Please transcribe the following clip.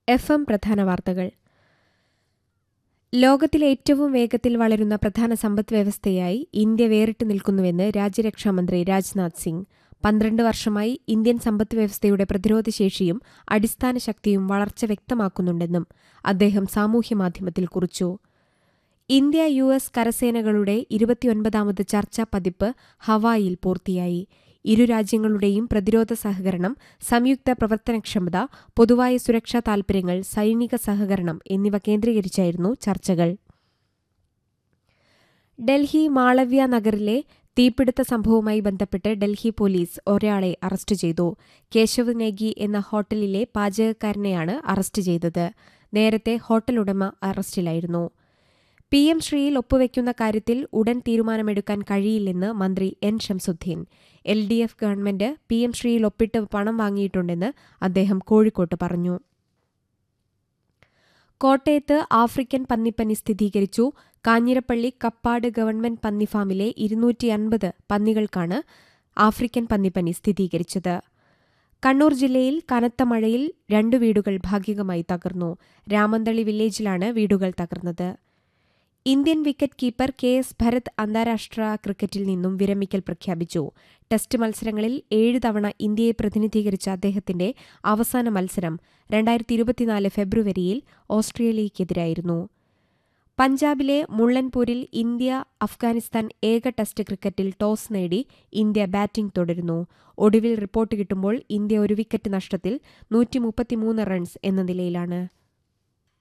F M പ്രധാന വാർത്തകൾ ലോകത്തിലെ ഏറ്റവും വേഗത്തിൽ വളരുന്ന പ്രധാന സമ്പദ് വ്യവസ്ഥയായി ഇന്ത്യ വേറിട്ട് നിൽക്കുന്നുവെന്ന് രാജ്യരക്ഷാമന്ത്രി രാജ്നാഥ് സിംഗ് പന്ത്രണ്ട് വർഷമായി ഇന്ത്യൻ സമ്പദ് വ്യവസ്ഥയുടെ പ്രതിരോധശേഷിയും അടിസ്ഥാന ശക്തിയും വളർച്ച വ്യക്തമാക്കുന്നുണ്ടെന്നും അദ്ദേഹം സാമൂഹ്യമാധ്യമത്തിൽ കുറിച്ചു ഇന്ത്യ യു എസ് കരസേനകളുടെ ഇരുപത്തിയൊൻപതാമത് ചർച്ചാ പതിപ്പ് ഹവായിൽ പൂർത്തിയായി ഇരു രാജ്യങ്ങളുടെയും പ്രതിരോധ സഹകരണം സംയുക്ത പ്രവർത്തനക്ഷമത പൊതുവായ സുരക്ഷാ താൽപര്യങ്ങൾ സൈനിക സഹകരണം എന്നിവ കേന്ദ്രീകരിച്ചായിരുന്നു ചർച്ചകൾ ഡൽഹി മാളവ്യ നഗറിലെ തീപിടുത്ത സംഭവവുമായി ബന്ധപ്പെട്ട് ഡൽഹി പോലീസ് ഒരാളെ അറസ്റ്റ് ചെയ്തു കേശവ് നേഗി എന്ന ഹോട്ടലിലെ പാചകക്കാരനെയാണ് അറസ്റ്റ് ചെയ്തത് നേരത്തെ ഹോട്ടൽ ഉടമ അറസ്റ്റിലായിരുന്നു പി എം ശ്രീയിൽ ഒപ്പുവെക്കുന്ന കാര്യത്തിൽ ഉടൻ തീരുമാനമെടുക്കാൻ കഴിയില്ലെന്ന് മന്ത്രി N Shamsudheen L D F government P M ശ്രീയിൽ ഒപ്പിട്ട് പണം വാങ്ങിയിട്ടുണ്ടെന്ന് അദ്ദേഹം കോഴിക്കോട്ട് പറഞ്ഞു കോട്ടയത്ത് ആഫ്രിക്കൻ പന്നിപ്പനി സ്ഥിരീകരിച്ചു കാഞ്ഞിരപ്പള്ളി കപ്പാട് ഗവൺമെന്റ് പന്നി ഫാമിലെ ഇരുന്നൂറ്റി അൻപത് പന്നികൾക്കാണ് ആഫ്രിക്കൻ പന്നിപ്പനി സ്ഥിരീകരിച്ചത് കണ്ണൂർ ജില്ലയിൽ കനത്ത മഴയിൽ രണ്ടു വീടുകൾ ഭാഗികമായി തകർന്നു രാമന്തളി വില്ലേജിലാണ് വീടുകൾ തകർന്നത് Indian wicket keeper K S Bharat അന്താരാഷ്ട്ര ക്രിക്കറ്റിൽ നിന്നും വിരമിക്കൽ പ്രഖ്യാപിച്ചു ടെസ്റ്റ് മത്സരങ്ങളിൽ ഏഴ് തവണ ഇന്ത്യയെ പ്രതിനിധീകരിച്ച അദ്ദേഹത്തിന്റെ അവസാന മത്സരം രണ്ടായിരത്തി ഇരുപത്തിനാല് ഫെബ്രുവരിയിൽ ഓസ്ട്രേലിയയ്ക്കെതിരായിരുന്നു പഞ്ചാബിലെ മുള്ളൻപൂരിൽ ഇന്ത്യ അഫ്ഗാനിസ്ഥാൻ ഏക ടെസ്റ്റ് ക്രിക്കറ്റിൽ ടോസ് നേടി ഇന്ത്യ ബാറ്റിംഗ് തുടരുന്നു ഒടുവിൽ റിപ്പോർട്ട് കിട്ടുമ്പോൾ ഇന്ത്യ ഒരു വിക്കറ്റ് നഷ്ടത്തിൽ നൂറ്റി റൺസ് എന്ന നിലയിലാണ്